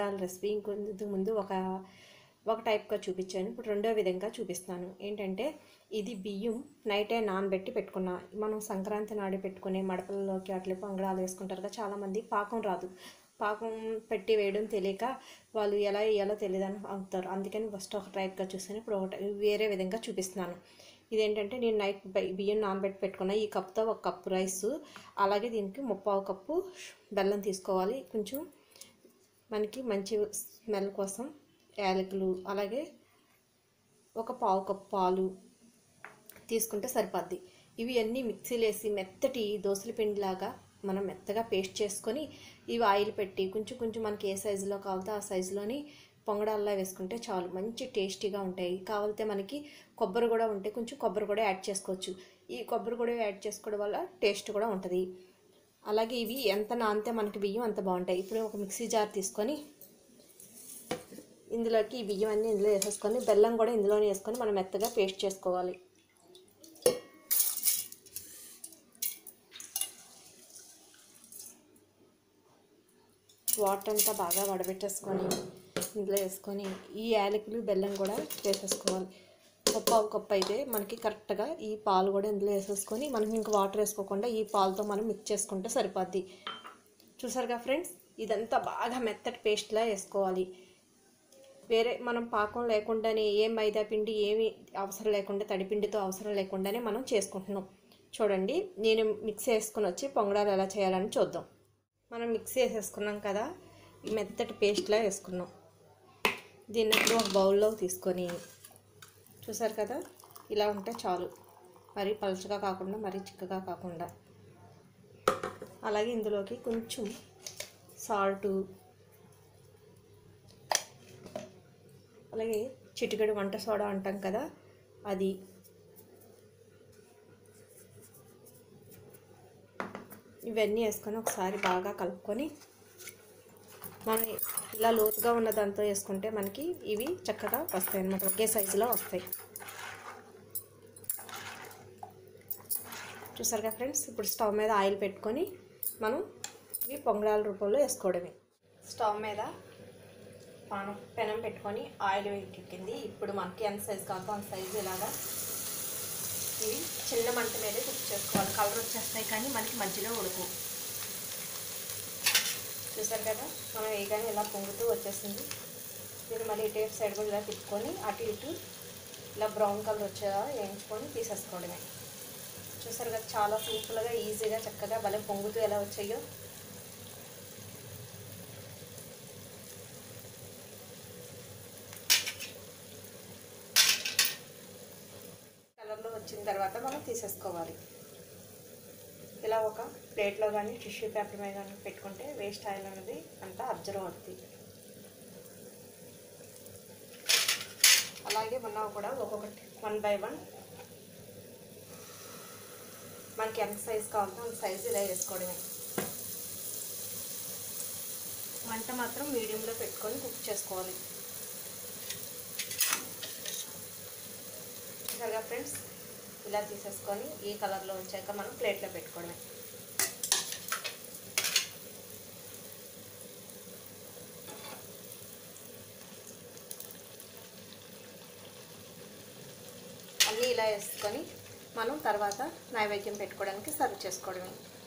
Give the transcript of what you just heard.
పొంగడాల recipe ఇంకొంచెం ముందు ఒక ఒక టైప్గా చూపించాను ఇప్పుడు రెండో విధంగా చూపిస్తాను ఏంటంటే ఇది బియ్యం నైటే నానబెట్టి పెట్టుకున్నా మనం సంక్రాంతి నాడు పెట్టుకునే మడపలలోకి అట్లా పొంగడాలు వేసుకుంటారు కదా చాలామంది పాకం రాదు పాకం పెట్టి వేయడం తెలియక వాళ్ళు ఎలా వేయాలో తెలియదని అవుతారు అందుకని ఫస్ట్ ఒక టైప్గా చూస్తాను ఇప్పుడు ఒకటి వేరే విధంగా చూపిస్తున్నాను ఇదేంటంటే నేను నైట్ బై- బియ్యం నానబెట్టి పెట్టుకున్న ఈ కప్తో ఒక కప్పు రైస్ అలాగే దీనికి ముప్పావు కప్పు బెల్లం తీసుకోవాలి కొంచెం మనకి మంచి స్మెల్ కోసం యాలకులు అలాగే ఒక పావు కప్పు పాలు తీసుకుంటే సరిపోద్ది ఇవి అన్నీ మిక్సీలో వేసి మెత్తటి దోసల పిండిలాగా మనం మెత్తగా పేస్ట్ చేసుకొని ఇవి ఆయిల్ పెట్టి కొంచెం కొంచెం మనకి ఏ సైజులో కావాలితే ఆ సైజులోని పొంగడాల్లో వేసుకుంటే చాలు మంచి టేస్టీగా ఉంటాయి కావాలితే మనకి కొబ్బరి కూడా ఉంటే కొంచెం కొబ్బరి కూడా యాడ్ చేసుకోవచ్చు ఈ కొబ్బరి కూడా యాడ్ చేసుకోవడం వల్ల టేస్ట్ కూడా ఉంటుంది అలాగే ఇవి ఎంత నానితే మనకి బియ్యం అంత బాగుంటాయి ఇప్పుడు ఒక మిక్సీ జార్ తీసుకొని ఇందులోకి ఈ బియ్యం అన్నీ ఇందులో వేసేసుకొని బెల్లం కూడా ఇందులోనే వేసుకొని మనం మెత్తగా పేస్ట్ చేసుకోవాలి వాటర్ అంతా బాగా వడబెట్టేసుకొని ఇందులో వేసుకొని ఈ యాలకులు బెల్లం కూడా వేసేసుకోవాలి ఒక పావు కప్పు అయితే మనకి కరెక్ట్గా ఈ పాలు కూడా ఇందులో వేసేసుకొని మనం ఇంక వాటర్ వేసుకోకుండా ఈ పాలతో మనం మిక్స్ చేసుకుంటే సరిపోద్ది చూసారుగా ఫ్రెండ్స్ ఇదంతా బాగా మెత్తటి పేస్ట్లా వేసుకోవాలి వేరే మనం పాకం లేకుండానే ఏ మైదా పిండి ఏమి అవసరం లేకుండా తడిపిండితో అవసరం లేకుండానే మనం చేసుకుంటున్నాం చూడండి నేను మిక్స్ చేసుకుని వచ్చి పొంగడాలు ఎలా చేయాలని చూద్దాం మనం మిక్స్ చేసేసుకున్నాం కదా ఈ మెత్తటి పేస్ట్లా వేసుకున్నాం దీన్ని ఇప్పుడు ఒక బౌల్లో తీసుకొని చూసారు కదా ఇలా ఉంటే చాలు మరీ పలుచగా కాకుండా మరీ చిక్కగా కాకుండా అలాగే ఇందులోకి కొంచెం సాల్టు అలాగే చిటికెడు వంట సోడా అంటాం కదా అది ఇవన్నీ వేసుకొని ఒకసారి బాగా కలుపుకొని మనం ఇలా లోతుగా ఉన్న దాంతో వేసుకుంటే మనకి ఇవి చక్కగా వస్తాయి అన్నమాట ఒకే సైజులో వస్తాయి చూసారుగా ఫ్రెండ్స్ ఇప్పుడు స్టవ్ మీద ఆయిల్ పెట్టుకొని మనం ఇవి పొంగడాల రూపంలో వేసుకోవడమే స్టవ్ మీద పానం పెనం పెట్టుకొని ఆయిల్ ఎక్కింది ఇప్పుడు మనకి ఎంత సైజు కావాలో అంత సైజు ఇలాగా ఇవి చిన్న మంట మీదే కుక్ చేసుకోవాలి కలర్ వచ్చేస్తాయి కానీ మనకి మధ్యలో ఉడుకు చూసారు కదా మనం వేయగానే ఇలా పొంగుతూ వచ్చేసింది దీన్ని మళ్ళీ ఇటు సైడ్ కూడా ఇలా తిప్పుకొని అటు ఇటు ఇలా బ్రౌన్ కలర్ వచ్చేలా వేయించుకొని తీసేసుకోవడమే చూసారు కదా చాలా సింపుల్గా ఈజీగా చక్కగా భలే పొంగుతూ ఎలా వచ్చాయో కలర్లో వచ్చిన తర్వాత మనం తీసేసుకోవాలి ఇలా ఒక ప్లేట్లో కానీ టిష్యూ పేపర్ మీద కానీ పెట్టుకుంటే వేస్ట్ ఆయిల్ అనేది అంతా అబ్జర్వ్ అవుతుంది అలాగే మనం కూడా ఒక్కొక్కటి వన్ బై వన్ మనకి ఎంత సైజు కావాలో అంత సైజు ఇలా వేసుకోవడమే మంట మాత్రం మీడియంలో పెట్టుకొని కుక్ చేసుకోవాలి సరిగా ఫ్రెండ్స్ ఇలా తీసేసుకొని ఈ కలర్లో వచ్చాక మనం ప్లేట్లో పెట్టుకోవడమే అన్నీ ఇలా వేసుకొని మనం తర్వాత నైవేద్యం పెట్టుకోవడానికి సర్వ్ చేసుకోవడమే